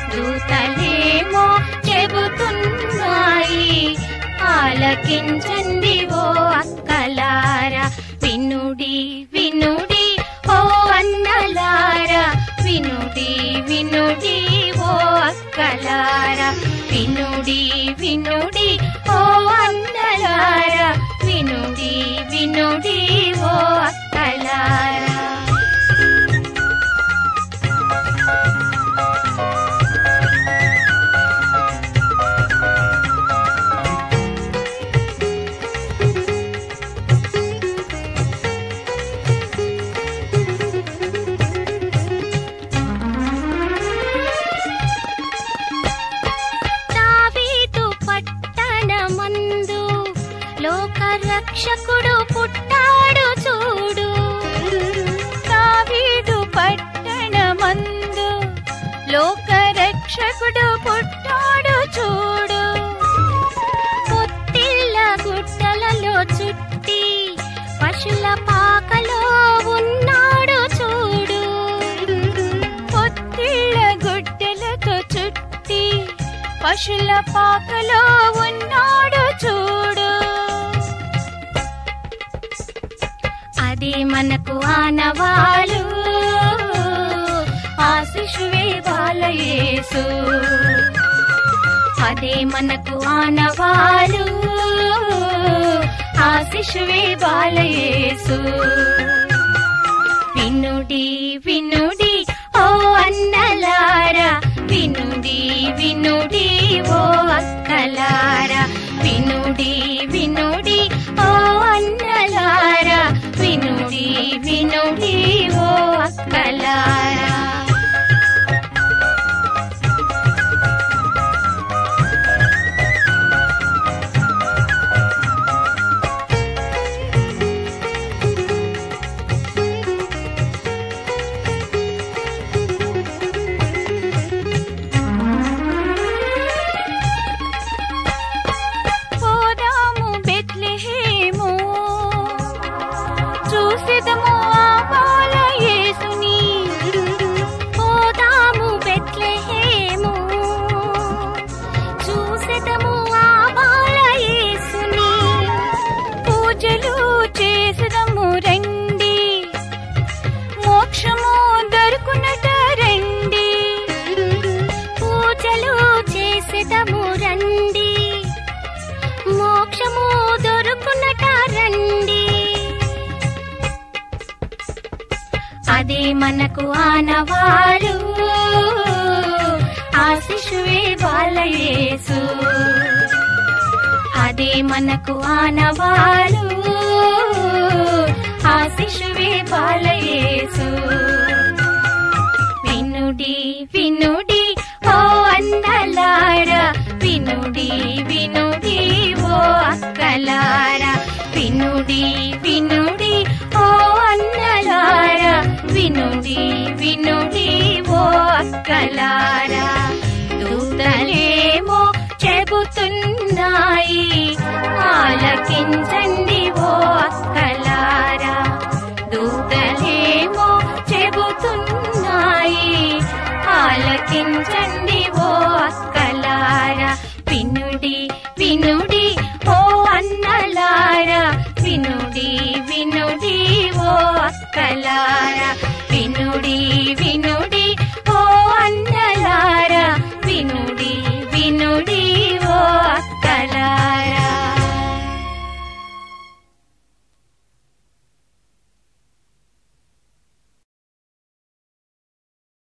దూతలేమో చెబుతున్నాయి ఆలకించండి ఓ అక్కలారా వినుడి వినుడి ఓ అన్నలారా వినుడి వినుడి ఓ అక్కలారా వినుడి వినుడి ఓ అన్నలారా వినుడి వినుడి ఓ అక్కలారా దావీదు పట్టణమందు లోక రక్షకుడు పుట్టాడు చూడు దావీదు పట్టణమందు లోక రక్షకుడు పుట్టాడు చూడు పొత్తిళ్ళ గుట్టలలో చుట్టి పశుల పాకలో ఉన్నాడు చూడు పొత్తిళ్ళ గుడ్డలతో చుట్టి పశుల పాకలో ఉన్నాడు చూడు అది మనకు ఆనవాలు ఆ శిశువే బాలయేసు అదే మనకు ఆనవాలు ఆ శిశువే బాలయేసు వినుడి వినుడి ఓ అన్నలారా వినుడి వినుడి ఓ అక్కలారా వినుడి వినుడి ఓ అన్నలారా వినుడి వినుడి ఓ అక్కలారా పోదాము బెత్లెహేము చూసిదము ఆ బాల యేసుని పోదాము బెత్లెహేము చూసెదము ఆ బాలయేసుని పూజలు చేసదము రండి మోక్షము దొరుకునట రండి పూజలు చేసెదము రండి మోక్షము దొరుకునట రండి అదే మనకు ఆనవాలు ఆ శిశువే బాలయేసు అదే మనకు ఆనవాలు ఆ శిశువే బాలయేసు వినుడి వినుడి ఓ అన్నలారా వినుడి వినుడి ఓ అక్కలారా వినుడి వినుడి ఓ అన్నలారా వినుడి వినుడి ఓ అక్కలారా దూతలేమో చెబుతున్నాయి ఆలకించండి